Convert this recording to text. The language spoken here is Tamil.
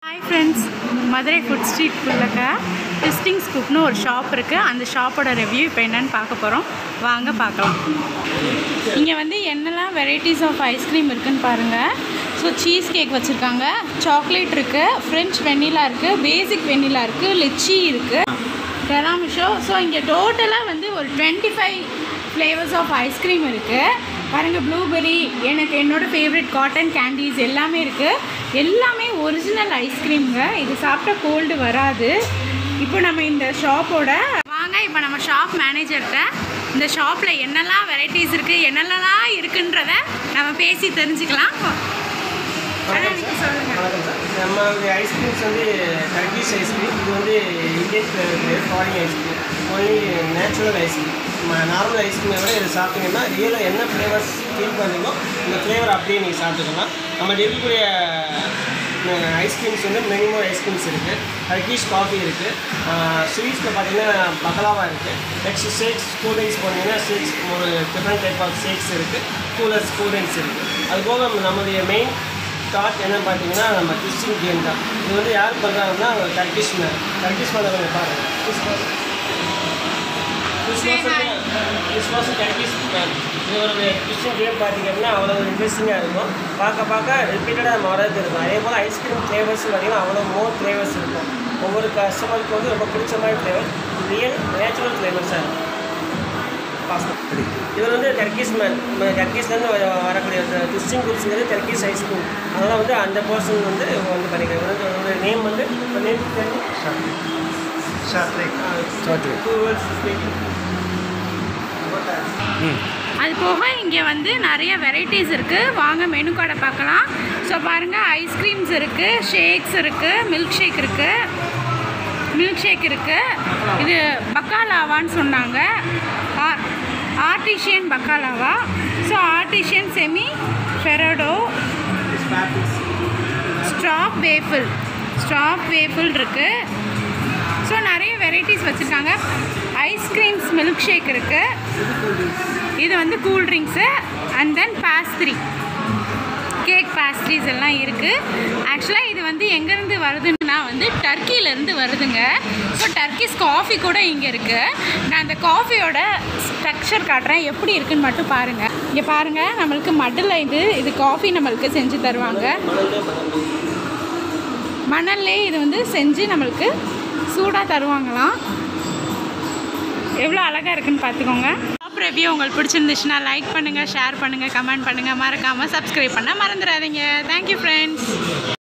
hi friends Madurai food street உள்ளக்க டிஸ்டிங் ஸ்கூப்னு ஒரு ஷாப் இருக்குது அந்த ஷாப்போட ரிவ்யூ இப்போ என்னன்னு பார்க்க போகிறோம் வாங்க பார்க்கலாம் இங்கே வந்து என்னெல்லாம் வெரைட்டிஸ் ஆஃப் ஐஸ்கிரீம் இருக்குன்னு பாருங்கள் ஸோ சீஸ் கேக் வச்சுருக்காங்க சாக்லேட் இருக்குது ஃப்ரெஞ்ச் வெண்ணிலா இருக்குது பேசிக் வெண்ணிலா இருக்குது லிச்சி இருக்குது டெராமிஷோ ஸோ இங்கே டோட்டலாக வந்து ஒரு twenty five flavours of ice cream இருக்குது பாருங்கள் ப்ளூபெர்ரி எனக்கு என்னோடய ஃபேவரட் காட்டன் கேண்டீஸ் எல்லாமே இருக்குது எல்லாமே ஒரிஜினல் ஐஸ்கிரீம்ங்க இது சாப்பிட்டா கோல்டு வராது இப்போ நம்ம இந்த ஷாப்போட வாங்க இப்போ நம்ம ஷாப் மேனேஜர்கிட்ட இந்த ஷாப்பில் என்னெல்லாம் வெரைட்டிஸ் இருக்குது என்னென்னலாம் இருக்குன்றத நம்ம பேசி தெரிஞ்சுக்கலாம் அண்ணா, நீங்க சொல்லுங்கள் வணக்கம் சார் நம்ம ஐஸ்கிரீம்ஸ் வந்து டர்க்கிஷ் ஐஸ்கிரீம் இது வந்து Indian flavour foreign ice cream only natural ice cream நம்ம நார்மல் ஐஸ்கிரீமை விட இது சாப்பிட்டீங்கன்னா ரியலாக என்ன ஃப்ளேவர்ஸ் ஃபீல் பண்ணுறீங்களோ அந்த ஃப்ளேவர் அப்படியே நீங்கள் சாப்பிட்டுக்கலாம் நம்ம இருக்கக்கூடிய ஐஸ்கிரீம்ஸ் வந்து மினிமம் ஐஸ்கிரீம்ஸ் இருக்குது டர்க்கிஷ் காஃபி இருக்குது ஸ்வீட்ஸில் பார்த்தீங்கன்னா பகலாவா இருக்குது நெக்ஸ்ட் ஷேக்ஸ் கூல் ட்ரிங்க்ஸ் போனீங்கன்னா ஷேக்ஸ் ஒரு டிஃப்ரெண்ட் டைப் ஆஃப் ஷேக்ஸ் இருக்குது கூலர்ஸ் கூல் ட்ரிங்க்ஸ் இருக்குது அதுபோக நம்மளுடைய மெயின் ஸ்டார்ட் என்ன பார்த்தீங்கன்னா நம்ம ட்விஸ்டிங் கேம் தான் இது வந்து யார் பண்ணுறாங்கன்னா டர்க்கிஷ் மேன் டர்க்கிஷ் மேன் கொஞ்சம் பாருங்கள் கிறிஸ்மஸ் டர்க்கிஷ் மேன் இது ஒரு ட்விஸ்டிங் கேம் பார்த்தீங்கன்னா அவ்வளோ இன்ட்ரெஸ்டிங்காக இருக்கும் பார்க்க பார்க்க ரிப்பீட்டடாக நம்ம வரது இருக்கும் அதே போல் ஐஸ்கிரீம் ஃப்ளேவர்ஸ் பார்த்தீங்கன்னா அவ்வளோ மோர் ஃப்ளேவர்ஸ் இருக்கும் ஒவ்வொரு கஸ்டமருக்கு வந்து ரொம்ப பிடிச்ச மாதிரி ஃப்ளேவர் ரியல் நேச்சுரல் ஃப்ளேவர்ஸாக இருக்கும் இவர் வந்து டர்க்கிஷ் மேன் நம்ம டர்க்கிஷ்லேருந்து வரக்கூடிய ட்விஸ்டிங் குரூப்ஸுங்கிறது டர்க்கிஷ் ஐஸ்கிரீம் அதனால் வந்து அந்த பர்சன் வந்து இவங்க வந்து பண்ணிக்கிறேன் இவர் வந்து அவரோட நேம் வந்து நேம் டூ வேர்ட்ஸ் அது போக இங்கே வந்து நிறைய வெரைட்டிஸ் இருக்குது வாங்க மெனு கார்டை பார்க்கலாம் ஸோ பாருங்கள் ஐஸ்கிரீம்ஸ் இருக்குது ஷேக்ஸ் இருக்குது மில்க் ஷேக் இருக்குது மில்க் ஷேக் இருக்குது இது பக்காலாவான்னு சொன்னாங்க artisan baklava so artisan semifreddo stroopwafel stroopwafel இருக்குது ஸோ நிறைய வெரைட்டிஸ் வச்சுருக்காங்க ஐஸ்கிரீம்ஸ் மில்க் ஷேக் இருக்குது இது வந்து cool drinks and then pastry cake pastries எல்லாம் இருக்குது ஆக்சுவலாக இது வந்து எங்கேருந்து வருதுன்னா வந்து டர்க்கியிலேருந்து வருதுங்க ஸோ டர்க்கிஸ் காஃபி கூட இங்கே இருக்குது நான் அந்த காஃபியோட ஸ்ட்ரக்சர் காட்டுறேன் எப்படி இருக்குன்னு மட்டும் பாருங்கள் இங்கே பாருங்கள் நம்மளுக்கு மட்டில் இது இது காஃபி நம்மளுக்கு செஞ்சு தருவாங்க மணல்லே இது வந்து செஞ்சு நம்மளுக்கு சூடாக தருவாங்களாம் எவ்வளோ அழகாக இருக்குன்னு பார்த்துக்கோங்க டாப் ரிவ்யூ உங்களுக்கு பிடிச்சிருந்துச்சுன்னா லைக் பண்ணுங்கள் ஷேர் பண்ணுங்கள் கமெண்ட் பண்ணுங்கள் மறக்காமல் சப்ஸ்கிரைப் பண்ண மறந்துடாதீங்க தேங்க்யூ ஃப்ரெண்ட்ஸ்